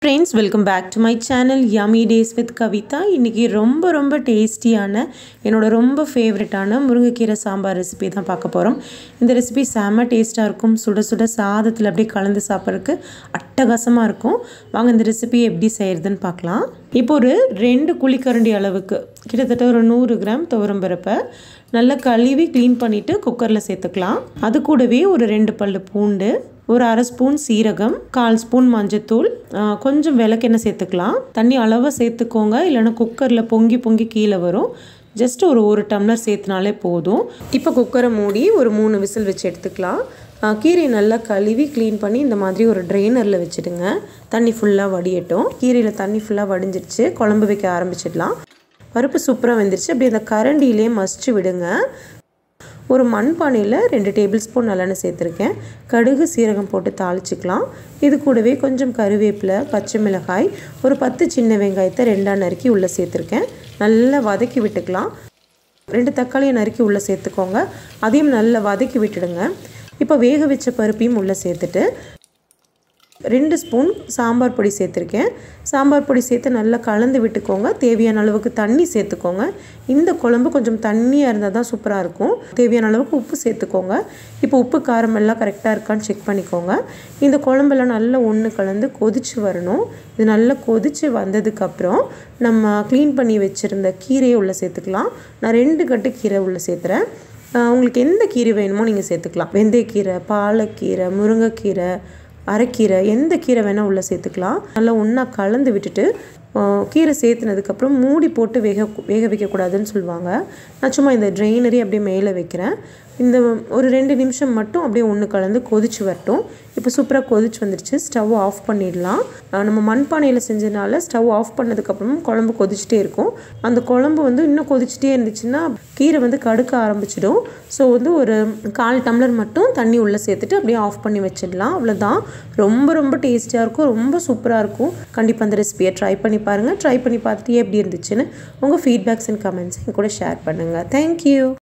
friends welcome back to my channel yummy tastes with Kavitha இன்றைக்கி ரொம்ப ரொம்ப டேஸ்டியான என்னோட ரொம்ப ஃபேவரட்டான முருங்கைக்கீரை சாம்பார் ரெசிபி தான் பார்க்க போகிறோம் இந்த ரெசிபி செம்ம டேஸ்ட்டாக இருக்கும் சுட சுட சாதத்தில் அப்படியே கலந்து சாப்பிட்றதுக்கு அட்டகாசமாக இருக்கும் வாங்க இந்த ரெசிபி எப்படி செய்கிறதுன்னு பார்க்கலாம் இப்போ ஒரு ரெண்டு குழிக்கரண்டி அளவுக்கு கிட்டத்தட்ட ஒரு நூறு கிராம் துவரம்பருப்பை நல்லா கழுவி க்ளீன் பண்ணிவிட்டு குக்கரில் சேர்த்துக்கலாம் அது கூடவே ஒரு ரெண்டு பல்லு பூண்டு ஒரு அரை ஸ்பூன் சீரகம் கால் ஸ்பூன் மஞ்சத்தூள் கொஞ்சம் விளக்கெண்ணெய் சேர்த்துக்கலாம் தண்ணி அளவாக சேர்த்துக்கோங்க இல்லைன்னா குக்கரில் பொங்கி பொங்கி கீழே வரும் ஜஸ்ட் ஒரு ஒரு டம்ளர் சேர்த்துனாலே போதும் இப்போ குக்கரை மூடி ஒரு மூணு விசில் வச்சு எடுத்துக்கலாம் கீரையை நல்லா கழுவி க்ளீன் பண்ணி இந்த மாதிரி ஒரு ட்ரெயினரில் வச்சுடுங்க தண்ணி ஃபுல்லாக வடியட்டும் கீரையில் தண்ணி ஃபுல்லாக வடிஞ்சிருச்சு குழம்பு வைக்க ஆரம்பிச்சிடலாம் பருப்பு சூப்பராக வெந்துருச்சு அப்படி அந்த கரண்டியிலே மசிச்சு விடுங்க ஒரு மண்பானையில் ரெண்டு டேபிள் ஸ்பூன் நல்லெண்ணெய் சேர்த்துருக்கேன் கடுகு சீரகம் போட்டு தாளிச்சிக்கலாம் இது கூடவே கொஞ்சம் கருவேப்பிலை பச்சை மிளகாய் ஒரு பத்து சின்ன வெங்காயத்தை ரெண்டாக நறுக்கி உள்ளே சேர்த்துருக்கேன் நல்லா வதக்கி விட்டுக்கலாம் ரெண்டு தக்காளியை நறுக்கி உள்ளே சேர்த்துக்கோங்க அதையும் நல்லா வதக்கி விட்டுடுங்க இப்போ வேக வச்ச பருப்பையும் உள்ளே சேர்த்துட்டு ரெண்டு ஸ்பூன் சாம்பார் பொடி சேர்த்துருக்கேன் சாம்பார் பொடி சேர்த்து நல்லா கலந்து விட்டுக்கோங்க தேவையான அளவுக்கு தண்ணி சேர்த்துக்கோங்க இந்த குழம்பு கொஞ்சம் தண்ணியாக இருந்தால் தான் சூப்பராக இருக்கும் தேவையான அளவுக்கு உப்பு சேர்த்துக்கோங்க இப்போ உப்பு காரம் எல்லாம் கரெக்டாக இருக்கான்னு செக் பண்ணிக்கோங்க இந்த குழம்பெல்லாம் நல்லா ஒன்று கலந்து கொதிச்சு வரணும் இது நல்லா கொதிச்சு வந்ததுக்கப்புறம் நம்ம க்ளீன் பண்ணி வச்சுருந்த கீரையை உள்ளே சேர்த்துக்கலாம் நான் ரெண்டு கட்டு கீரை உள்ளே சேர்த்துறேன் உங்களுக்கு எந்த கீரை வேணுமோ நீங்கள் சேர்த்துக்கலாம் வெந்தயக்கீரை பாலக்கீரை முருங்கைக்கீரை அரைக்கீரை எந்த கீரை வேணால் உள்ளே சேர்த்துக்கலாம் நல்லா ஒன்றா கலந்து விட்டுட்டு கீரை சேர்த்துனதுக்கப்புறம் மூடி போட்டு வேக வேக வைக்கக்கூடாதுன்னு சொல்லுவாங்க நான் சும்மா இந்த ட்ரெயினரி அப்படியே மேலே வைக்கிறேன் இந்த ஒரு ரெண்டு நிமிஷம் மட்டும் அப்படியே ஒன்று கலந்து கொதிச்சு வரட்டும் இப்போ சூப்பராக கொதிச்சு வந்துடுச்சு ஸ்டவ் ஆஃப் பண்ணிடலாம் நம்ம மண்பானையில் செஞ்சதுனால ஸ்டவ் ஆஃப் பண்ணதுக்கப்புறமும் குழம்பு கொதிச்சுட்டே இருக்கும் அந்த குழம்பு வந்து இன்னும் கொதிச்சுட்டே இருந்துச்சுன்னா கீரை வந்து கடுக்க ஆரம்பிச்சிடும் ஸோ வந்து ஒரு கால் டம்ளர் மட்டும் தண்ணி உள்ளே சேர்த்துட்டு அப்படியே ஆஃப் பண்ணி வச்சிடலாம் அவ்வளோதான் ரொம்ப ரொம்ப டேஸ்டியாக இருக்கும் ரொம்ப சூப்பராக இருக்கும் கண்டிப்பாக அந்த ரெசிபியை ட்ரை பண்ணி பாருங்கள் ட்ரை பண்ணி பார்த்துட்டு எப்படி இருந்துச்சுன்னு உங்கள் ஃபீட்பேக்ஸ் அண்ட் கமெண்ட்ஸ் என் கூட ஷேர் பண்ணுங்கள் தேங்க்யூ